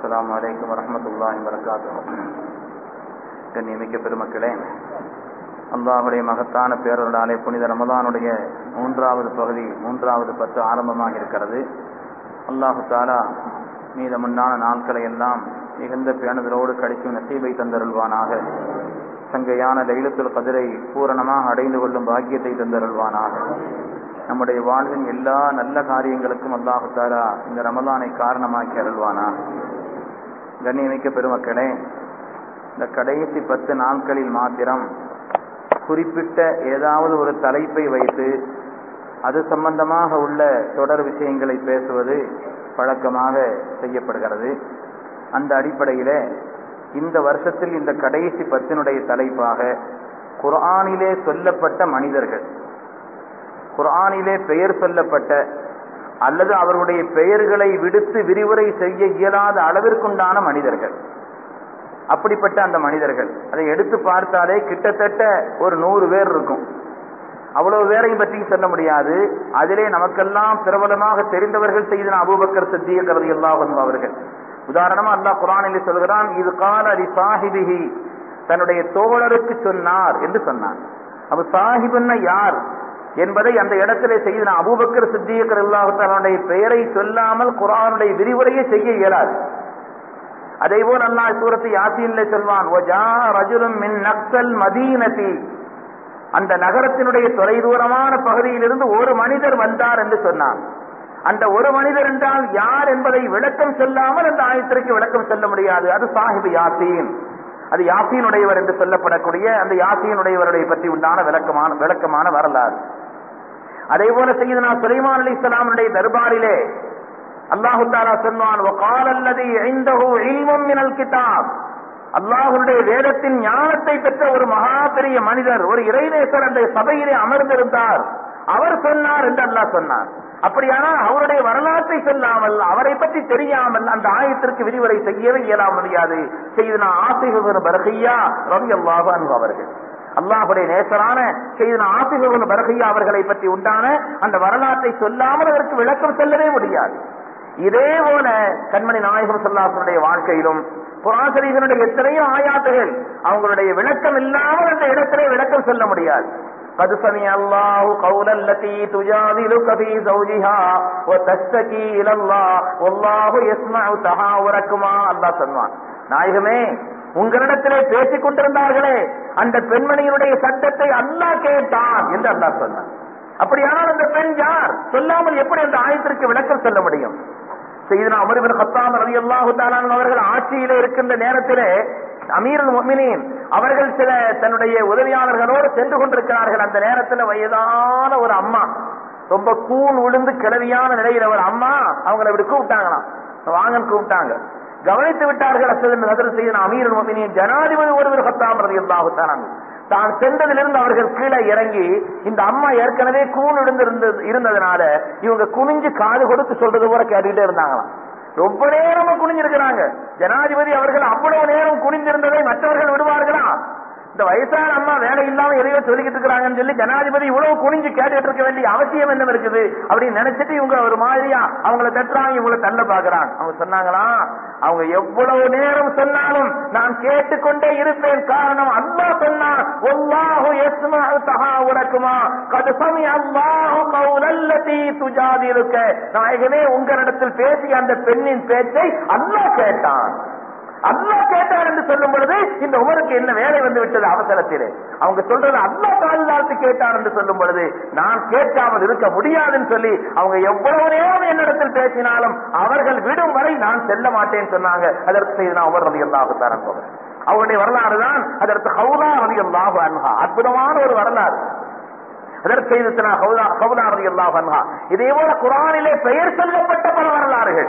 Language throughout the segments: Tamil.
அஸ்ஸலாமு அலைக்கும் வரஹ்மத்துல்லாஹி வரகாத்துஹு கண்ணியமிக்க பெருமக்களே அல்லாஹுடைய மகத்தான பேரருளாலே புனித ரமதானுடைய மூன்றாவது பகுதி மூன்றாவது பத்து ஆரம்பமாக இருக்கிறது அல்லாஹு தாலா மீதமுன்னான நாட்களை எல்லாம் மிகுந்த பேணுதலோடு கழிக்கும் நசீபை தந்தருள்வானாக சங்கையான லைலத்துல் கதிரை பூரணமாக அடைந்து கொள்ளும் பாக்கியத்தை தந்தருள்வானாக நம்முடைய வாழ்வின் எல்லா நல்ல காரியங்களுக்கும் அல்லாஹு தாலா இந்த ரமலானை காரணமாக்கி அருள்வானா கண்ணியமிக்க பெருமக்களே இந்த கடைசி பத்து நாட்களில் மாத்திரம் குறிப்பிட்ட ஏதாவது ஒரு தலைப்பை வைத்து அது சம்பந்தமாக உள்ள தொடர் விஷயங்களை பேசுவது பழக்கமாக செய்யப்படுகிறது அந்த அடிப்படையில இந்த வருஷத்தில் இந்த கடைசி பத்தினுடைய தலைப்பாக குர்ஆனிலே சொல்லப்பட்ட மனிதர்கள் குர்ஆனிலே பெயர் சொல்லப்பட்ட அல்லது அவர்களுடைய பெயர்களை விடுத்து விரிவுரை செய்ய இயலாத அளவிற்குண்டான மனிதர்கள் அப்படிப்பட்ட அந்த மனிதர்கள் அதை எடுத்து பார்த்தாலே கிட்டத்தட்ட ஒரு நூறு பேர் இருக்கும் அவ்வளவு பேரையும் பற்றி சொல்ல முடியாது அதிலே நமக்கெல்லாம் பிரபலமாக தெரிந்தவர்கள் செய்தன அபூபக்கர் சித்திய கருதி அல்லாஹ் அவர்கள் உதாரணமா அல்லாஹ் குரானிலே சொல்கிறான் இது கால அரி சாஹிபிஹி தன்னுடைய தோழருக்கு சொன்னார் என்று சொன்னான் அப்ப சாஹிபுன்னா யார் என்பதை அந்த இடத்திலே செய்த அபூபக்கர் சித்தியக்கர் அல்லாஹாலுடைய பெயரை சொல்லாமல் குரானுடைய விரிவுரையை செய்ய இயலாது அதே போல் அல்லாஹ் சூரத்தை யாசீன்ல சொல்வான் மின் நக்சல் மதீனதி அந்த நகரத்தினுடைய தொலைதூரமான பகுதியிலிருந்து ஒரு மனிதர் வந்தார் என்று சொன்னான் அந்த ஒரு மனிதர் என்றால் யார் என்பதை விளக்கம் சொல்லாமல் அந்த ஆயத்திற்கு விளக்கம் சொல்ல முடியாது அது சாஹிபு யாசீன் அது யாசீனுடையவர் என்று சொல்லப்படக்கூடிய அந்த யாசீனுடையவருடைய பற்றி உண்டான விளக்கமான விளக்கமான வரலாறு அதே போல செய்தனா சுலைமான் அலி இஸ்லாமுடைய தர்பாரிலே அல்லாஹு தாலா சொன்னான் கிதாப் அல்லாஹுடைய வேதத்தின் ஞானத்தை பெற்ற ஒரு மகா பெரிய மனிதர் ஒரு இறைநேசர் அந்த சபையிலே அமர்ந்திருந்தார் அவர் சொன்னார் என்று அல்லாஹ் சொன்னார் அப்படியானால் அவருடைய வரலாற்றை சொல்லாமல் அவரை பற்றி தெரியாமல் அந்த ஆயத்திற்கு விரிவுரை செய்யவே இயலாம முடியாது செய்தனா ஆசிரியர் பரகையா ரவி அல்லாஹு அவர்கள் அல்லாஹுடைய நேசரான செய்தன ஆசிரியர் பரகையா அவர்களை பற்றி உண்டான அந்த வரலாற்றை சொல்லாமல் அதற்கு விளக்கம் சொல்லவே முடியாது இதே போல கண்மணி நாயகம் சொல்லாசனுடைய வாழ்க்கையிலும் புராசரிகளுடைய எத்தனையோ ஆயாத்துகள் அவங்களுடைய விளக்கம் இல்லாமல் அந்த இடத்திலே விளக்கம் சொல்ல முடியாது قد سمع الله قول التي تجادلك في زوجها وتشتكي الى الله والله يسمع تحاوركما الله சொன்னான் நாயகமே உங்களிடத்திலே பேசிக் கொண்டிருந்தார்களே அந்த பெண்மணியினுடைய சட்டத்தை அல்லாஹ் கேட்டான் என்று அல்லாஹ் சொன்னான் அப்படியானால் அந்த பெண் யார் சொல்லாமல் எப்படி அந்த ஆயத்திற்கு விளக்கம் சொல்ல முடியும் செய்தனா அமர்பின் ஹத்தாம் ரவி அல்லாஹு அவர்கள் ஆட்சியிலே இருக்கின்ற நேரத்திலே அமீரல் மொமினின் அவர்கள் சில தன்னுடைய உதவியாளர்களோடு சென்று கொண்டிருக்கிறார்கள் அந்த நேரத்தில் வயதான ஒரு அம்மா ரொம்ப கூண் விழுந்து கிளவியான நிலையில் ஒரு அம்மா அவங்களை இப்படி கூப்பிட்டாங்களாம் வாங்கன்னு கூப்பிட்டாங்க கவனித்து விட்டார்கள் அசதன் செய்த அமீரல் மொமினின் ஜனாதிபதி ஒருவர் ஹத்தாம் ரவி அல்லாஹு தான் சென்றதிலிருந்து அவர்கள் கீழே இறங்கி இந்த அம்மா ஏற்கனவே கூண் விழுந்து இருந்ததுனால இவங்க குனிஞ்சு காது கொடுத்து சொல்றது போல கேட்டுக்கிட்டே இருந்தாங்களாம் ரொம்ப நேரமா குனிஞ்சிருக்கிறாங்க ஜனாதிபதி அவர்கள் அவ்வளவு நேரம் குனிந்திருந்ததை மற்றவர்கள் விடுவார்களா இந்த வயசான அம்மா வேலை இல்லாம எதையோ சொல்லிக்கிட்டு இருக்கிறாங்கன்னு சொல்லி ஜனாதிபதி இவ்வளவு குனிஞ்சு கேட்டுட்டு இருக்க வேண்டிய அவசியம் என்ன இருக்குது அப்படின்னு நினைச்சிட்டு இவங்க ஒரு மாதிரியா அவங்கள தட்டுறாங்க இவங்களை தள்ள பாக்குறாங்க அவங்க சொன்னாங்களா அவங்க எவ்வளவு நேரம் சொன்னாலும் நான் கேட்டுக்கொண்டே இருப்பேன் காரணம் அல்லா சொன்னான் ஒல்லாஹு யஸ்மஉ தஹாவுரக்குமா கது சமி அல்லாஹு கௌலல்லதி துஜாதிலுக்க நாயகமே உங்களிடத்தில் பேசிய அந்த பெண்ணின் பேச்சை அல்லாஹ் கேட்டான் அல்லா கேட்டார் என்று சொல்லும் பொழுது இந்த உமருக்கு என்ன வேலை வந்து விட்டது அவசரத்திலே அவங்க சொல்றது அல்லா பாதுகாத்து கேட்டார் என்று சொல்லும் பொழுது நான் கேட்காமல் இருக்க முடியாதுன்னு சொல்லி அவங்க எவ்வளவு நேரம் என்னிடத்தில் பேசினாலும் அவர்கள் விடும் வரை நான் செல்ல மாட்டேன்னு சொன்னாங்க அதற்கு செய்து நான் உமர் ரவி அல்லாஹு தரன் அவருடைய வரலாறு தான் அதற்கு ஹவுலா ரவி அல்லாஹு அன்ஹா அற்புதமான ஒரு வரலாறு அதற்கு செய்து ஹவுலா ரவி அல்லாஹு அன்ஹா இதே போல குரானிலே பெயர் சொல்லப்பட்ட பல வரலாறுகள்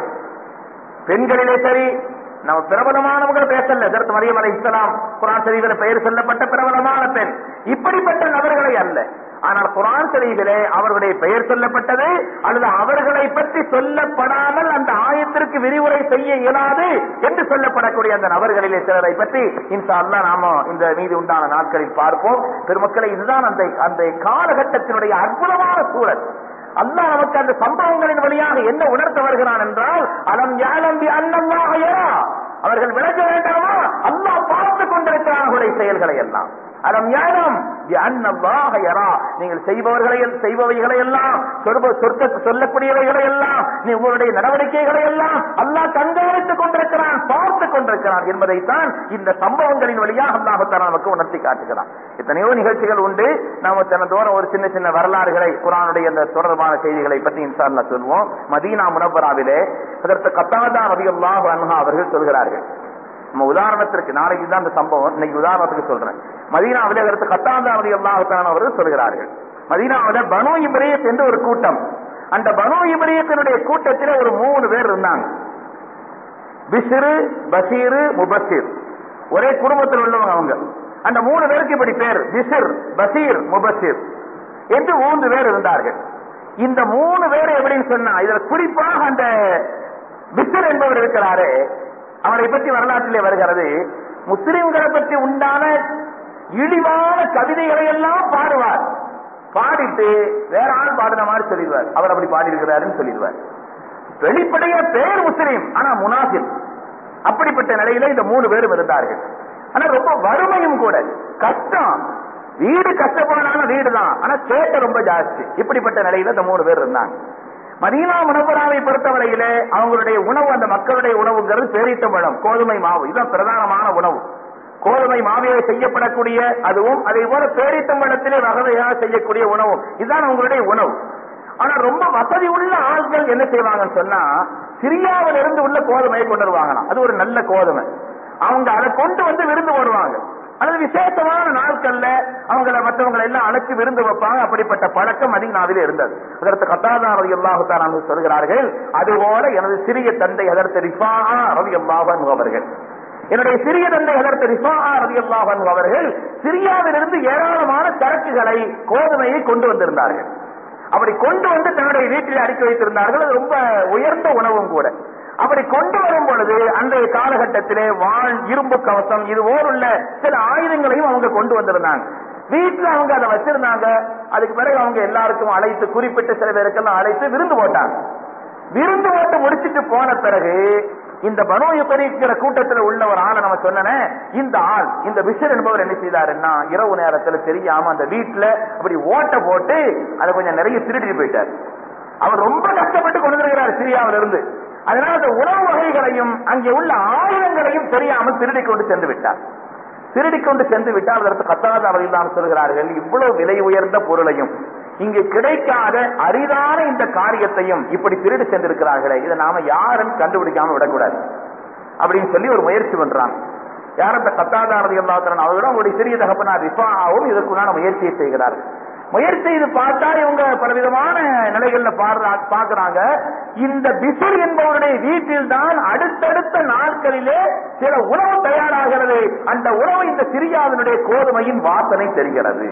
பெண்களிலே சரி நம்ம பிரபலமானவங்க பேசல அதற்கு மரியம் அலை இஸ்லாம் குரான் சரிகளை பெயர் சொல்லப்பட்ட பிரபலமான பெண் இப்படிப்பட்ட நபர்களை அல்ல ஆனால் குரான் சரிகளே அவர்களுடைய பெயர் சொல்லப்பட்டது அல்லது அவர்களை பற்றி சொல்லப்படாமல் அந்த ஆயத்திற்கு விரிவுரை செய்ய இயலாது என்று சொல்லப்படக்கூடிய அந்த நபர்களிலே சிலரை பற்றி இன்ஷா அல்லா நாம இந்த மீது உண்டான நாட்களில் பார்ப்போம் பெருமக்களை இதுதான் அந்த அந்த காலகட்டத்தினுடைய அற்புதமான சூழல் அல்லாஹ் நமக்கு அந்த சம்பவங்களின் வழியாக என்ன உணர்த்த வருகிறான் என்றால் அலம் யாழம்பி அன்னல்லாக யரா அவர்கள் விளக்க வேண்டாமா அல்லாஹ் பார்த்து கொண்டிருக்கிறான் அவர்களுடைய செயல்களை எல்லாம் அலம் யாரும் அன்னல்லாஹ யரா நீங்கள் செய்பவர்களை செய்பவைகளை எல்லாம் சொற்ப சொற்க சொல்லக்கூடியவைகளை எல்லாம் நீ உங்களுடைய நடவடிக்கைகளை எல்லாம் அல்லாஹ் கண்காணித்துக் கொண்டிருக்கிறான் பார்த்து கொண்டிருக்கிறான் என்பதைத்தான் இந்த சம்பவங்களின் வழியாக அல்லாஹத்தான நமக்கு உணர்த்தி காட்டுகிறான் எத்தனையோ நிகழ்ச்சிகள் உண்டு நாம தினந்தோறும் ஒரு சின்ன சின்ன வரலாறுகளை குரானுடைய அந்த தொடர்பான செய்திகளை பற்றி இன்ஷால்லா சொல்வோம் மதீனா முனவராவிலே அதற்கு கத்தாதா ரதியல்லாஹு அன்ஹா அவர்கள் சொல்கிறார்கள் நம்ம உதாரணத்திற்கு நாளைக்கு தான் அந்த சம்பவம் இன்னைக்கு உதாரணத்துக்கு சொல்றேன் மதீனாவிலே அதற்கு கத்தாதா ரதியல்லாஹு அவர்கள் சொல்கிறார்கள் மதீனாவில பனு இப்ரேத் என்று ஒரு கூட்டம் அந்த பனு இப்ரேத்தினுடைய கூட்டத்தில் ஒரு மூணு பேர் இருந்தாங்க பிசிறு பஷீரு முபஷிர் ஒரே குடும்பத்தில் உள்ளவங்க அவங்க அந்த மூணு பேருக்கு இப்படி பேர் பிசிர் பஷீர் முபஷிர் என்று மூன்று பேர் இருந்தார்கள் இந்த மூணு பேர் எப்படின்னு சொன்னா இதுல குறிப்பாக அந்த பிசிர் என்பவர் இருக்கிறாரு அவரை பற்றி வரலாற்றிலே வருகிறது முஸ்லிம்களை பற்றி உண்டான இழிவான கவிதைகளை எல்லாம் பாடுவார் பாடிட்டு வேற ஆள் பாடின மாதிரி சொல்லிடுவார் அவர் அப்படி பாடி இருக்கிறாருன்னு சொல்லிடுவார் வெளிப்படைய பேர் முஸ்லீம் ஆனா முனாஃபிக் அப்படிப்பட்ட நிலையில இந்த மூணு பேரும் இருந்தார்கள் ஆனா ரொம்ப வறுமையும் கூட கஷ்டம் வீடு கஷ்டப்பாடான வீடு தான் ஆனா சேட்டை ரொம்ப ஜாஸ்தி இப்படிப்பட்ட நிலையில இந்த மூணு பேர் இருந்தாங்க மதீனா முனவராவை பொறுத்தவரையில அவங்களுடைய உணவு அந்த மக்களுடைய உணவுங்கிறது பேரித்த பழம் கோதுமை மாவு இதுதான் பிரதானமான உணவு கோதுமை மாவிலே செய்யப்படக்கூடிய அதுவும் அதே போல பேரித்தம்பழத்திலே வகையாக செய்யக்கூடிய உணவும் இதுதான் அவங்களுடைய உணவு ஆனா ரொம்ப வசதி உள்ள ஆட்கள் என்ன செய்வாங்கன்னு சொன்னா சிரியாவில இருந்து உள்ள கோதுமையை கொண்டு வருவாங்களாம் அது ஒரு நல்ல கோதுமை அவங்க அதை கொண்டு வந்து விருந்து போடுவாங்க அல்லது விசேஷமான நாட்கள்ல அவங்கள மற்றவங்களை எல்லாம் அழைச்சு விருந்து வைப்பாங்க அப்படிப்பட்ட பழக்கம் மதீனாவிலே இருந்தது அதற்கு கத்தாதா ரவி அல்லாஹு சொல்கிறார்கள் அதுபோல எனது சிறிய தந்தை அதற்கு ரிஃபா ரவி அல்லாஹன் அவர்கள் என்னுடைய சிறிய தந்தை அதற்கு ரிஃபா ரவி அல்லாஹன் அவர்கள் சிரியாவிலிருந்து ஏராளமான சரக்குகளை கோதுமையை கொண்டு வந்திருந்தார்கள் அப்படி கொண்டு வந்து தன்னுடைய வீட்டில் அடுக்கி வைத்திருந்தார்கள் அது ரொம்ப உயர்ந்த உணவும் கூட அப்படி கொண்டு வரும் பொழுது அன்றைய காலகட்டத்திலே வாழ் இரும்பு கவசம் இது போலுள்ள சில ஆயுதங்களையும் அவங்க கொண்டு வந்திருந்தாங்க வீட்டுல அவங்க அதை வச்சிருந்தாங்க அதுக்கு பிறகு அவங்க எல்லாருக்கும் அழைத்து குறிப்பிட்ட சில பேருக்கெல்லாம் அழைத்து விருந்து போட்டாங்க விருந்து போட்டு முடிச்சிட்டு போன பிறகு இந்த பனோ பறிக்கிற கூட்டத்தில் உள்ள ஒரு ஆளை நம்ம சொன்னனே இந்த ஆள் இந்த விஷர் என்பவர் என்ன செய்தாருன்னா இரவு நேரத்துல தெரியாம அந்த வீட்டுல அப்படி ஓட்ட போட்டு அதை கொஞ்சம் நிறைய திருடிட்டு போயிட்டார் அவர் ரொம்ப கஷ்டப்பட்டு கொண்டு வருகிறார் சிரியாவில இருந்து அதனால அந்த உணவு வகைகளையும் அங்கே உள்ள ஆயுதங்களையும் தெரியாமல் திருடி கொண்டு சென்று விட்டார் திருடி கொண்டு சென்று விட்டால் அதற்கு கத்தாத அவர்கள் சொல்கிறார்கள் இவ்வளவு விலை உயர்ந்த பொருளையும் இங்கு கிடைக்காத அரிதான இந்த காரியத்தையும் இப்படி திருடி சென்றிருக்கிறார்களே இதை நாம யாரும் கண்டுபிடிக்காம விடக்கூடாது அப்படின்னு சொல்லி ஒரு முயற்சி பண்றாங்க யாரும் இந்த கத்தாதாரதி எல்லாத்திரன் அவரோட உங்களுடைய சிறிய தகப்பனார் ரிஃபாவும் இதற்குண்டான முயற்சியை செய்கிறார்கள் முயற்சி செய்து பார்த்தா இவங்க பலவிதமான நிலைகள்ல பாக்குறாங்க இந்த பிசுர் என்பவருடைய வீட்டில் தான் அடுத்தடுத்த நாட்களிலே சில உணவு தயாராகிறது அந்த உணவு இந்த சிரியாவினுடைய கோதுமையின் வாசனை தெரிகிறது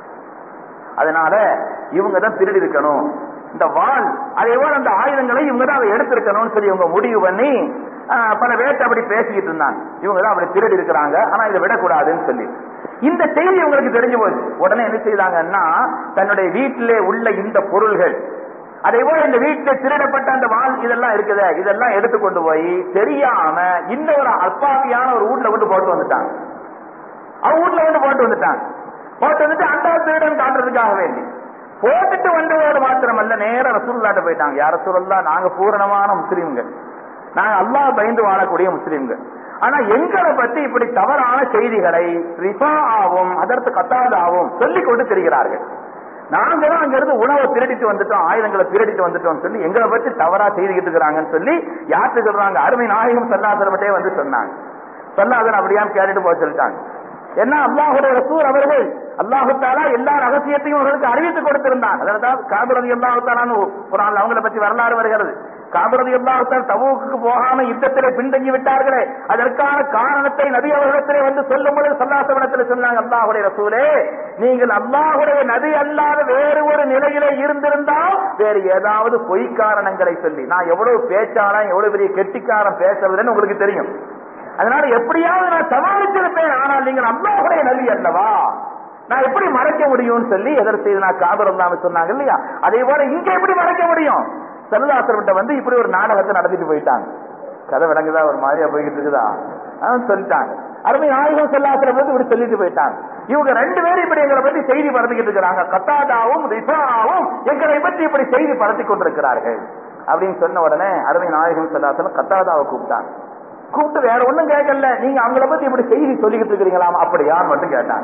அதனால இவங்க தான் திருடி இருக்கணும் இந்த வாள் அதே போல அந்த ஆயுதங்களை இவங்க தான் அதை எடுத்திருக்கணும்னு சொல்லி இவங்க முடிவு பண்ணி பல பேர்ட்ட அப்படி பேசிக்கிட்டு இருந்தாங்க இவங்க தான் அப்படி திருடி இருக்கிறாங்க ஆனா இதை விடக்கூடாதுன்னு சொல்லி இந்த செய்தி உங்களுக்கு தெரிஞ்சு போச்சு உடனே என்ன செய்தாங்கன்னா தன்னுடைய வீட்டிலே உள்ள இந்த பொருள்கள் அதே போல இந்த வீட்டில் திருடப்பட்ட அந்த வாழ் இதெல்லாம் இருக்குது இதெல்லாம் எடுத்து கொண்டு போய் தெரியாம இன்னொரு அல்பாவியான ஒரு வீட்டுல கொண்டு போட்டு வந்துட்டாங்க அவங்க வீட்டுல கொண்டு போட்டு வந்துட்டாங்க போட்டு வந்துட்டு அந்த திருடன் காட்டுறதுக்காக வேண்டி போட்டுட்டு வந்ததோடு மாத்திரமல்ல நேர ரசூல்லாட்ட போயிட்டாங்க யார் ரசூல்லா நாங்க பூரணமான முஸ்லீம்கள் நாங்க அல்லாஹ் பயந்து வாழக்கூடிய முஸ்லீம்கள் ஆனா எங்களை பத்தி இப்படி தவறான செய்திகளை ரிஃபா ஆவும் அதற்கு கத்தாதாவும் சொல்லிக் கொண்டு தெரிகிறார்கள் நாங்க தான் அங்க இருந்து உணவை திருடிட்டு வந்துட்டோம் ஆயுதங்களை திருடிட்டு வந்துட்டோம் சொல்லி எங்களை பத்தி தவறா செய்துகிட்டு இருக்கிறாங்கன்னு சொல்லி யார்கிட்ட சொல்றாங்க அருமை நாயகம் சொல்லாதரப்பட்டே வந்து சொன்னாங்க சொல்லாதன் அப்படியான்னு கேட்டுட்டு போக சொல்லிட்டாங்க என்ன அல்லாஹுடைய ரசூர் அவர்கள் அல்லாஹு தாலா எல்லா ரகசியத்தையும் அவர்களுக்கு அறிவித்து கொடுத்திருந்தான் அதாவது காபிரதி அல்லாஹு தாலான்னு ஒரு ஆள் அவங்களை பற்றி வரலாறு வருகிறது காபிரதி அல்லாஹால் தவுக்கு போகாம யுத்தத்திலே பின்தங்கி விட்டார்களே அதற்கான காரணத்தை நபி அவர்களிடத்திலே வந்து சொல்லும் பொழுது சல்லாசவனத்தில் சொன்னாங்க அல்லாஹுடைய ரசூலே நீங்கள் அல்லாஹுடைய நபி அல்லாத வேறு ஒரு நிலையிலே இருந்திருந்தால் வேறு ஏதாவது பொய் காரணங்களை சொல்லி நான் எவ்வளவு பேச்சாளன் எவ்வளவு பெரிய கெட்டிக்காரன் பேசுறதுன்னு உங்களுக்கு தெரியும் அதனால எப்படியாவது நான் சமாளிச்சிருப்பேன் ஆனால் நீங்கள் அல்லாஹுடைய நபி அல்லவா நான் எப்படி மறைக்க முடியும்னு சொல்லி எதர் செய்து நான் காதல் இல்லாம சொன்னாங்க இல்லையா அதே போல இங்க எப்படி மறைக்க முடியும் செல்லாசர்கிட்ட வந்து இப்படி ஒரு நாடகத்தை நடத்திட்டு போயிட்டாங்க கதை விளங்குதா ஒரு மாதிரியா போய்கிட்டு இருக்குதா அவன் சொல்லிட்டாங்க அருமை நாயகம் செல்லாசிர பத்தி இப்படி சொல்லிட்டு போயிட்டாங்க இவங்க ரெண்டு பேரும் இப்படி எங்களை பத்தி செய்தி பரப்பிக்கிட்டு இருக்கிறாங்க கத்தாதாவும் ரிசாவும் எங்களை பத்தி இப்படி செய்தி பரத்தி கொண்டிருக்கிறார்கள் அப்படின்னு சொன்ன உடனே அருமை நாயகம் செல்லாசலம் கத்தாதாவை கூப்பிட்டாங்க கூப்பிட்டு வேற ஒண்ணும் கேட்கல நீங்க அவங்கள பத்தி இப்படி செய்தி சொல்லிக்கிட்டு இருக்கிறீங்களாம் அப்படியான்னு மட்டும் கேட்டாங்க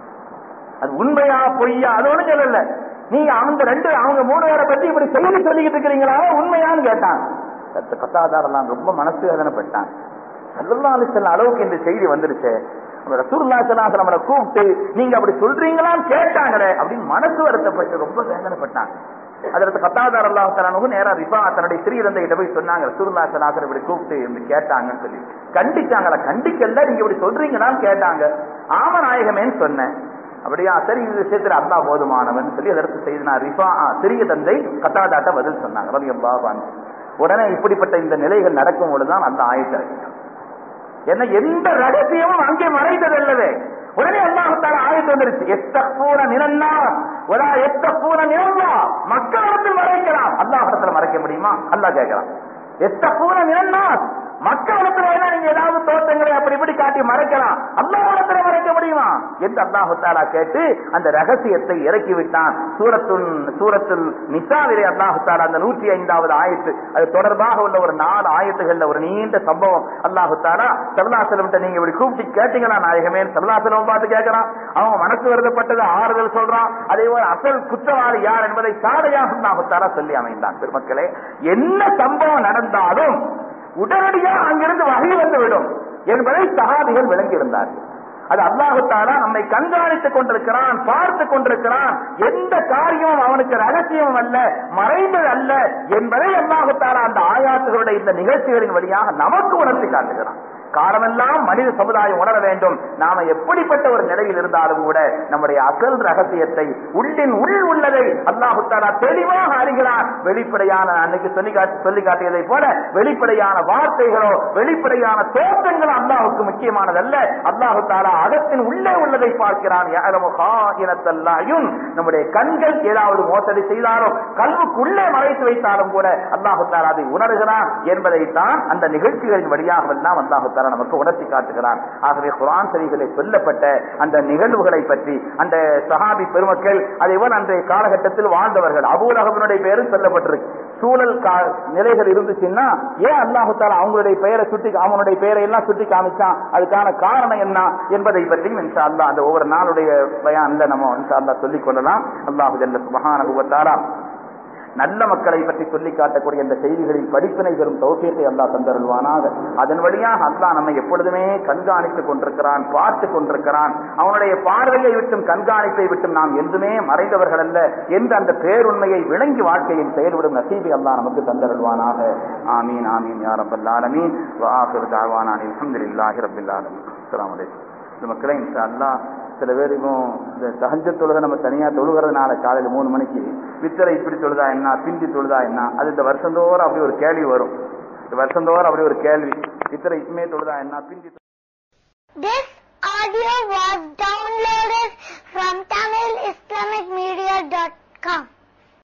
அது உண்மையா பொய்யா அது ஒண்ணும் சொல்லல நீங்க அவங்க ரெண்டு அவங்க மூணு பேரை பத்தி இப்படி செய்தி சொல்லிக்கிட்டு இருக்கிறீங்களா உண்மையான்னு கேட்டாங்க கத்த- கத்தாதாரெல்லாம் ரொம்ப மனசு வேதனைப்பட்டாங்க சல்லல்லாஹு அலைஹி வஸல்லம் அளவுக்கு இந்த செய்தி வந்துருச்சு நம்ம ரசூலுல்லாஹி ஸல்லல்லாஹு அலைஹி வஸல்லம் நம்மளை கூப்பிட்டு நீங்க அப்படி சொல்றீங்களான்னு கேட்டாங்களே அப்படின்னு மனசு வருத்தப்பட்டு ரொம்ப வேதனைப்பட்டாங்க அதற்கு கத்தாதார் அல்லாஹ் தலானுக்கு நேரா ரிஃபா தன்னுடைய சிறியரந்தைகிட்ட போய் சொன்னாங்க ரசூலுல்லாஹி ஸல்லல்லாஹு அலைஹி வஸல்லம் இப்படி கூப்பிட்டு இப்படி கேட்டாங்கன்னு சொல்லி கண்டிச்சாங்களா கண்டிக்கல நீங்க இப்படி சொல்றீங்களான்னு கேட்டாங்க ஆம நாயகமேன்னு சொன்னேன் அப்படியா சரி இந்த விஷயத்துல அல்லா போதுமானவன் சொல்லி அதற்கு செய்து நான் ரிஃபா ஆ, சிறிய தந்தை கத்தாதாட்ட பதில் சொன்னாங்க ரவி அல்லாஹ் உடனே இப்படிப்பட்ட இந்த நிலைகள் நடக்கும் பொழுதுதான் அந்த ஆயத்தை என்ன எந்த ரகசியமும் அங்கே மறைந்ததல்லவே உடனே அல்லாஹால ஆயத்து வந்துருச்சு எத்தப்பூர நிலன்னா ஒரு எத்தப்பூர நிலந்தா மக்களிடத்தில் மறைக்கலாம் அல்லாஹிடத்துல மறைக்க முடியுமா அல்லாஹ் கேட்கலாம் எத்தப்பூர நிலன்னா மக்களிடத்துல வேணா நீங்க ஏதாவது தோட்டங்களை அப்படி இப்படி காட்டி மறைக்கலாம் அல்லாஹிடத்துல மறைக்க முடியுமா என்று அல்லாஹு தாலா கேட்டு அந்த ரகசியத்தை இறக்கி விட்டான் சூரத்துல் சூரத்துல் நிசாவிலே அல்லாஹு தாலா அந்த நூற்றி ஐந்தாவது ஆயத்து அது தொடர்பாக உள்ள ஒரு நாலு ஆயத்துகள்ல ஒரு நீண்ட சம்பவம் அல்லாஹு தாலா சல்லாசலம் நீங்க இப்படி கூப்பிட்டு கேட்டீங்களா நாயகமே சல்லாசலம் பார்த்து கேட்கறான் அவன் மனசு வருதப்பட்டது ஆறுதல் சொல்றான் அதே போல அசல் குற்றவாளி யார் என்பதை சாடையாக அல்லாஹு தாலா சொல்லி அமைந்தான் பெருமக்களே என்ன சம்பவம் நடந்தாலும் உடனடியாக அங்கிருந்து வகை வந்துவிடும் என்பதை சகாபிகள் விளங்கி இருந்தார்கள் அது அல்லாஹு தாலா நம்மை கண்காணித்துக் கொண்டிருக்கிறான் பார்த்து கொண்டிருக்கிறான் எந்த காரியமும் அவனுக்கு ரகசியமும் அல்ல மறைந்தது அல்ல என்பதை அல்லாஹு தாலா அந்த ஆயாத்துகளுடைய இந்த நிகழ்ச்சிகளின் வழியாக நமக்கு உணர்த்தி காட்டுகிறான் காலமெல்லாம் மனித சமுதாயம் உணர வேண்டும் நாம எப்படிப்பட்ட ஒரு நிலையில் இருந்தாலும் கூட நம்முடைய அசல் ரகசியத்தை உள்ளின் உள் உள்ளதை அல்லாஹு தாலா தெளிவாக அறிகிறான் வெளிப்படையான அன்னைக்கு சொல்லி காட்டி சொல்லி காட்டியதை போல வெளிப்படையான வார்த்தைகளோ வெளிப்படையான தோற்றங்களோ அல்லாஹுக்கு முக்கியமானதல்ல அல்லாஹு தாலா அகத்தின் உள்ளே உள்ளதை பார்க்கிறான் யஅலமு காயினத்தல்லாயும் நம்முடைய கண்கள் ஏதாவது மோசடி செய்தாலும் கல்வுக்குள்ளே மறைத்து வைத்தாலும் கூட அல்லாஹு தாலா அதை உணர்கிறான் என்பதைத்தான் அந்த நிகழ்ச்சிகளின் வழியாக எல்லாம் அல்லாஹு தாலா நமக்கு உணர்த்தி காட்டுகிறான் ஆகவே குரான் சரிகளை சொல்லப்பட்ட அந்த நிகழ்வுகளை பற்றி அந்த சஹாபி பெருமக்கள் அதே போல அன்றைய காலகட்டத்தில் வாழ்ந்தவர்கள் அபூலகவனுடைய பெயரும் சொல்லப்பட்டிருக்கு சூழல் கா- நிலைகள் இருந்துச்சுன்னா ஏன் அல்லாஹு தாலா அவங்களுடைய பெயரை சுட்டி அவனுடைய பெயரை எல்லாம் சுட்டி காமிச்சான் அதுக்கான காரணம் என்ன என்பதை பற்றியும் இன்ஷா அல்லாஹ் அந்த ஒவ்வொரு நாளுடைய பயான்ல நம்ம இன்ஷா அல்லாஹ் சொல்லிக் கொள்ளலாம் அல்லாஹு ஜல்ல சுபஹானஹு வ தஆலா நல்ல மக்களை பற்றி சொல்லி காட்டக்கூடிய இந்த செய்திகளில் படிப்பினை பெறும் தௌசியத்தை அல்லாஹ் தந்தருள்வானாக அதன் வழியாக அல்லாஹ் நம்மை எப்பொழுதுமே கண்காணித்துக் கொண்டிருக்கிறான் பார்த்து கொண்டிருக்கிறான் அவனுடைய பார்வையை விட்டும் கண்காணிப்பை விட்டும் நாம் என்றுமே மறைந்தவர்கள் அல்ல என்ற அந்த பேருண்மையை விளங்கி வாழ்க்கையில் செயல்படும் நசீபை அல்லாஹ் நமக்கு தந்தருள்வானாக ஆமீன் ஆமீன் யா ரப்பல் ஆலமீன் வ ஆகிரு தஅவானா அல்ஹம்துலில்லாஹி ரப்பில் ஆலமீன் அஸ்ஸலாமு அலைக்கும் இந்த மக்களை இன்ஷா அல்லாஹ் சில பேர் இப்போ இந்த சஹஜ தொழுகை நம்ம தனியா தொழுகிறதுனால காலையில மூணு மணிக்கு வித்தரை இப்படி தொழுதா என்ன பிந்தி தொழுதா என்ன அது இந்த வருஷந்தோறும் அப்படி ஒரு கேள்வி வரும் இந்த வருஷந்தோறும் அப்படி ஒரு கேள்வி வித்தரை இப்பமே தொழுதா என்ன பிந்தி This audio was downloaded from TamilIslamicMedia.com.